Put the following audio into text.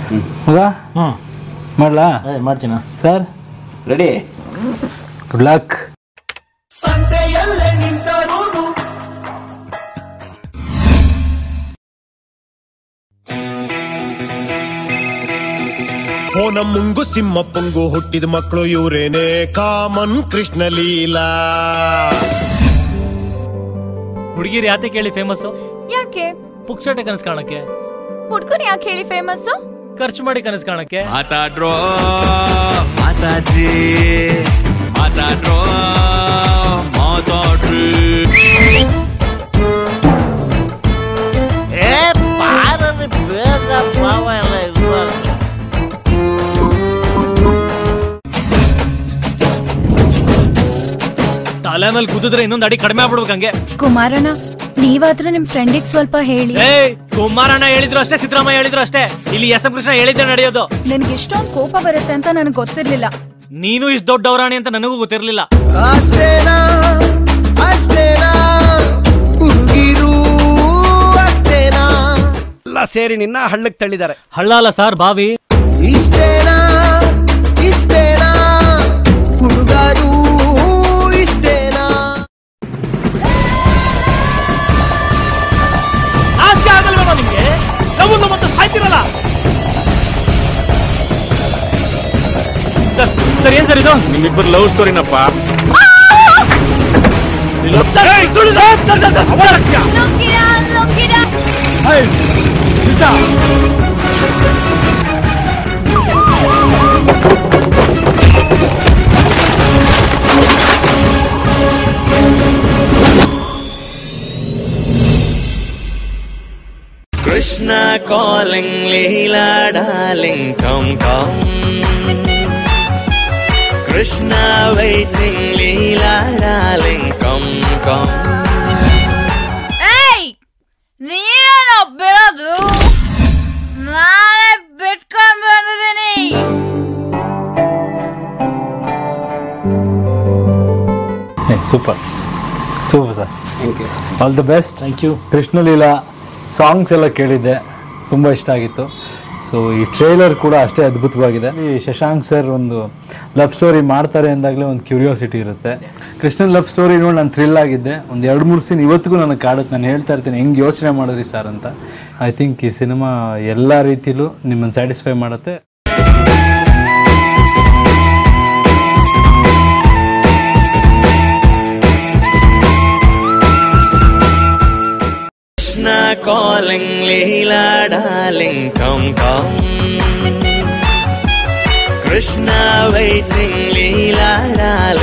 ಮಗ ಹ್ಞೂ ಮಾಡ್ಲಾ ಏ ಮಾಡ್ತೀನ ಸರ್ ರೆಡಿ ಗುಡ್ ಲಕ್ ಹೋನ ಮುಂಗು ಸಿಂಹ ಪುಂಗು ಹುಟ್ಟಿದ ಮಕ್ಕಳು ಇವರೇನೆ ಕಾಮನ್ ಕೃಷ್ಣ ಲೀಲಾ ಹುಡುಗಿರು ಯಾತೆ ಕೇಳಿ ಫೇಮಸ್ ಯಾಕೆ ಪುಕ್ಸಟೆ ಕನಸು ಕಾಣಕ್ಕೆ ಹುಡ್ಗನ್ ಯಾಕೆ ಹೇಳಿ ಫೇಮಸ್ ಖರ್ಚು ಮಾಡಿ ಕನಸು ಕಾಣಕ್ಕೆ ಮಾತಾಡ್ರೋ ಮಾತಾಜಿ ಮಾತಾಡ್ರೋ ಮಾತಾಡ್ರಿ ಏ ಬಾರಲ್ಲಿ ಬೇಗ ಭಾವ ಎಲ್ಲ ಇರ್ಬಾರ್ದು ತಲೆ ಮೇಲೆ ಕುದಿದ್ರೆ ಇನ್ನೊಂದು ಅಡಿ ಕಡಿಮೆ ಆಗ್ಬಿಡ್ಬೇಕು ಹಂಗೆ ಕುಮಾರಣ್ಣ ನೀವಾದ್ರೂ ನಿಮ್ ಫ್ರೆಂಡಿಗ್ ಸ್ವಲ್ಪ ಹೇಳಿ ಏಯ್ ಕುಮಾರಣ್ಣ ಹೇಳಿದ್ರು ಅಷ್ಟೇ ಸಿದ್ದರಾಮಯ್ಯ ಹೇಳಿದ್ರು ಅಷ್ಟೇ ಇಲ್ಲಿ ಎಸ್ ಎಂ ಕೃಷ್ಣ ಹೇಳಿದ್ದೆ ನಡೆಯೋದು ನನ್ಗೆ ಎಷ್ಟೊಂದು ಕೋಪ ಬರುತ್ತೆ ಅಂತ ನನಗೆ ಗೊತ್ತಿರ್ಲಿಲ್ಲ ನೀನು ಇಷ್ಟು ದೊಡ್ಡ ಅವರಾಣಿ ಅಂತ ನನಗೂ ಗೊತ್ತಿರ್ಲಿಲ್ಲ ಅಷ್ಟೇನಾ ಅಷ್ಟೇನಾ ಹುಡುಗಿರು ಅಷ್ಟೇನಾ ಎಲ್ಲ ಸೇರಿ ನಿನ್ನ ಹಳ್ಳಕ್ಕೆ ತಳ್ಳಿದ್ದಾರೆ ಹಳ್ಳ ಅಲ್ಲ ಸಾರ್ ಬಾವಿ ಇಷ್ಟೇನಾ ಇಷ್ಟೇನಾ ಹುಡುಗರು ಇಷ್ಟೇನಾ ನಾಚಿಕೆ ಆಗಲ್ವೇನೋ ನಿಮ್ಗೆ ಲವ್ ಮತ್ತೆ ಸಾಯ್ತಿರಲ್ಲ ಸರ್ ಸರ್ ಏನ್ ಸರ್ ಇದು ನಿಮ್ಮಿಬ್ಬರು ಲವ್ ಸ್ಟೋರಿನಪ್ಪ ಏಯ್, ಸುಳ್ಳು ಸರ್, ಸರ್, ಸರ್, ಸರ್, ಅವಳ ಲಕ್ಷ್ಯ. ಏಯ್, ನಿಜ. Krishna calling Leela darling come come Krishna waiting Leela darling come come ಏಯ್ ನೀನೇನೋ ಬಿಡೋದು ನಾನೇ ಬಿಟ್ಕೊಂಡ್ ಬಂದಿದ್ದೀನಿ super super sir all the best thank you Krishnaleela songs ಎಲ್ಲ ಕೇಳಿದ್ದೆ ತುಂಬ ಇಷ್ಟ ಆಗಿತ್ತು ಸೊ ಈ ಟ್ರೇಲರ್ ಕೂಡ ಅಷ್ಟೇ ಅದ್ಭುತವಾಗಿದೆ ಈ ಶಶಾಂಕ್ ಸರ್ ಒಂದು ಲವ್ ಸ್ಟೋರಿ ಮಾಡ್ತಾರೆ ಅಂದಾಗಲೇ ಒಂದು ಕ್ಯೂರಿಯಾಸಿಟಿ ಇರುತ್ತೆ ಕೃಷ್ಣನ್ ಲವ್ ಸ್ಟೋರಿ ನೋಡಿ ನಾನು ಥ್ರಿಲ್ ಆಗಿದ್ದೆ ಒಂದು ಎರಡು ಮೂರು ಸೀನ್ ಇವತ್ತಿಗೂ ನನಗೆ ಕಾಡುತ್ತೆ ನಾನು ಹೇಳ್ತಾ ಇರ್ತೀನಿ ಹೆಂಗೆ ಯೋಚನೆ ಮಾಡಿದ್ರಿ ಸರ್ ಅಂತ ಐ ಥಿಂಕ್ ಈ ಸಿನಿಮಾ ಎಲ್ಲ ರೀತಿಲೂ ನಿಮ್ಮನ್ನು ಸ್ಯಾಟಿಸ್ಫೈ ಮಾಡುತ್ತೆ Krishna calling Leela darling come come Krishna waiting Leela darling